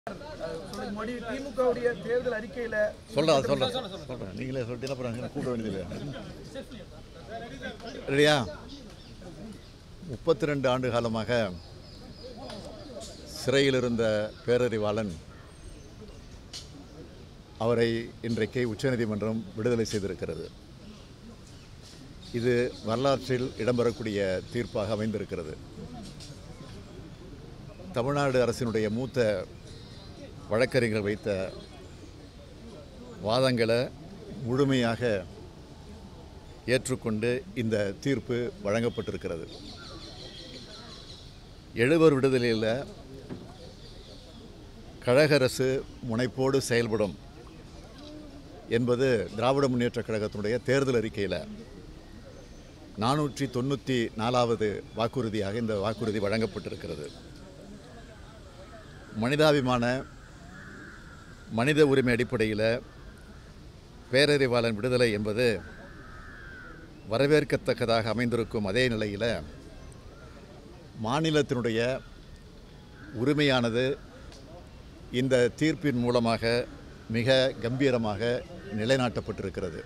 சொல்லுங்க மோடி திமுகவுடைய தேர்தல் அறிக்கையில சொல்கிறேன் சொல்கிறேன் சொல்கிறேன் நீங்களே சொல்லிட்டீங்க அப்புறம் அங்கே கூட்ட வேண்டியது ரெடியா முப்பத்தி ரெண்டு ஆண்டு காலமாக சிறையில் இருந்த பேரறிவாளன் அவரை இன்றைக்கு உச்சநீதிமன்றம் விடுதலை செய்திருக்கிறது இது வரலாற்றில் இடம்பெறக்கூடிய தீர்ப்பாக அமைந்திருக்கிறது தமிழ்நாடு அரசினுடைய மூத்த வழக்கறிஞர் வைத்த வாதங்களை முழுமையாக ஏற்றுக்கொண்டு இந்த தீர்ப்பு வழங்கப்பட்டிருக்கிறது எழுவர் விடுதலையில் கழக அரசு முனைப்போடு செயல்படும் என்பது திராவிட முன்னேற்றக் கழகத்தினுடைய தேர்தல் அறிக்கையில் நானூற்றி தொண்ணூற்றி நாலாவது வாக்குறுதியாக இந்த வாக்குறுதி வழங்கப்பட்டிருக்கிறது மனிதாபிமான மனித உரிமை அடிப்படையில் பேரறிவாளன் விடுதலை என்பது வரவேற்கத்தக்கதாக அமைந்திருக்கும் அதே நிலையில் மாநிலத்தினுடைய உரிமையானது இந்த தீர்ப்பின் மூலமாக மிக கம்பீரமாக நிலைநாட்டப்பட்டிருக்கிறது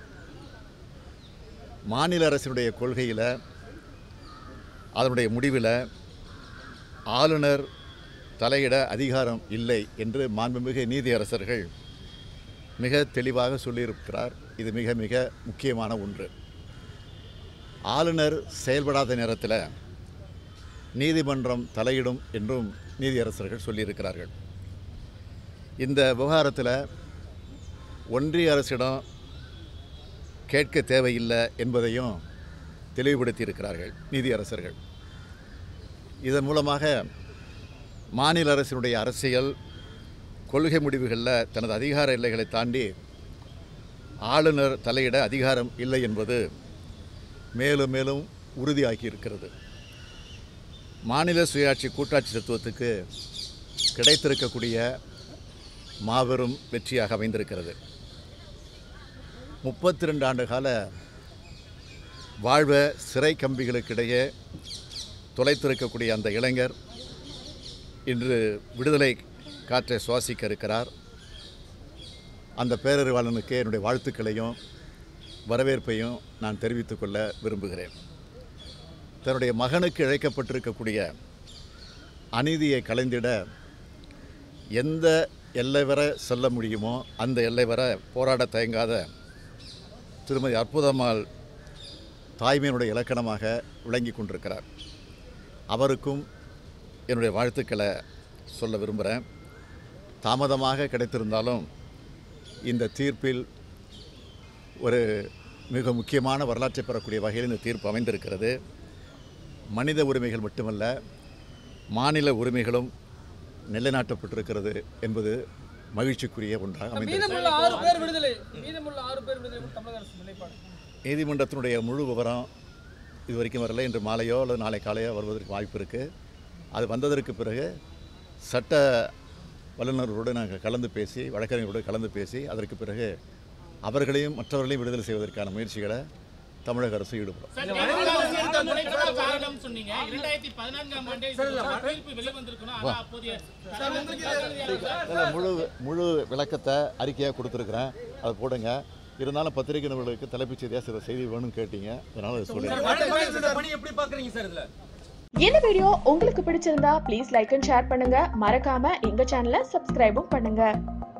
மாநில அரசினுடைய கொள்கையில் அதனுடைய முடிவில் ஆளுநர் தலையிட அதிகாரம் இல்லை என்று மாண்புமிகு நீதியரசர்கள் மிக தெளிவாக சொல்லியிருக்கிறார் இது மிக மிக முக்கியமான ஒன்று ஆளுநர் செயல்படாத நேரத்தில் நீதிமன்றம் தலையிடும் என்றும் நீதியரசர்கள் சொல்லியிருக்கிறார்கள் இந்த விவகாரத்தில் ஒன்றிய அரசிடம் கேட்க தேவையில்லை என்பதையும் தெளிவுபடுத்தியிருக்கிறார்கள் நீதியரசர்கள் இதன் மூலமாக மாநில அரசினுடைய அரசியல் கொள்கை முடிவுகளில் தனது அதிகார எல்லைகளை தாண்டி ஆளுநர் தலையிட அதிகாரம் இல்லை என்பது மேலும் மேலும் உறுதியாகி இருக்கிறது மாநில சுயாட்சி கூட்டாட்சி தத்துவத்துக்கு கிடைத்திருக்கக்கூடிய மாபெரும் வெற்றியாக அமைந்திருக்கிறது முப்பத்தி ரெண்டு ஆண்டு கால வாழ்வ சிறை கம்பிகளுக்கிடையே தொலைத்திருக்கக்கூடிய அந்த இளைஞர் இன்று விடுதலை காற்றை சுவாசிக்க இருக்கிறார் அந்த பேரறிவாளனுக்கு என்னுடைய வாழ்த்துக்களையும் வரவேற்பையும் நான் தெரிவித்துக் கொள்ள விரும்புகிறேன் தன்னுடைய மகனுக்கு இழைக்கப்பட்டிருக்கக்கூடிய அநீதியை கலைந்திட எந்த எல்லை வரை செல்ல முடியுமோ அந்த எல்லை வரை போராட தயங்காத திருமதி அற்புதம்மாள் தாய்மையினுடைய இலக்கணமாக விளங்கி கொண்டிருக்கிறார் அவருக்கும் என்னுடைய வாழ்த்துக்களை சொல்ல விரும்புகிறேன் தாமதமாக கிடைத்திருந்தாலும் இந்த தீர்ப்பில் ஒரு மிக முக்கியமான வரலாற்றை பெறக்கூடிய வகையில் இந்த தீர்ப்பு அமைந்திருக்கிறது மனித உரிமைகள் மட்டுமல்ல மாநில உரிமைகளும் நிலைநாட்டப்பட்டிருக்கிறது என்பது மகிழ்ச்சிக்குரிய ஒன்றாக அமைந்திருக்கிறது மீதமுள்ள ஆறு பேர் விடுதலை மீதமுள்ள ஆறு பேர் விடுதலை குறித்து தமிழக அரசு நிலைப்பாடு நீதிமன்றத்தினுடைய முழு விவரம் இது வரைக்கும் வரல இன்று மாலையோ அல்லது நாளை காலையோ வருவதற்கு வாய்ப்பு இருக்குது அது வந்ததற்கு பிறகு சட்ட வல்லுநர்களோடு நாங்கள் கலந்து பேசி வழக்கறிஞர்களோடு கலந்து பேசி அதற்கு பிறகு அவர்களையும் மற்றவர்களையும் விடுதலை செய்வதற்கான முயற்சிகளை தமிழக அரசு ஈடுபடும் காரணம் சொன்னீங்க இரண்டாயிரத்தி பதினான்காம் ஆண்டே இது ஒரு தீர்ப்பு வெளிவந்திருக்கணும் ஆனா அப்போதைய அதில் முழு முழு விளக்கத்தை அறிக்கையாக கொடுத்துருக்குறேன் அதை போடுங்க இருந்தாலும் பத்திரிகை நிபுணர்களுக்கு தலைப்புச் செய்தியாக சில செய்தி வேணும்னு கேட்டீங்க அதனால் அதை சொல்லுங்கள் பணி எப்படி பாக்குறீங்க சார் இதுல இந்த வீடியோ உங்களுக்கு பிடிச்சிருந்தா ப்ளீஸ் லைக் அண்ட் ஷேர் பண்ணுங்க மறக்காம எங்க சேனலை சப்ஸ்கிரைபும் பண்ணுங்க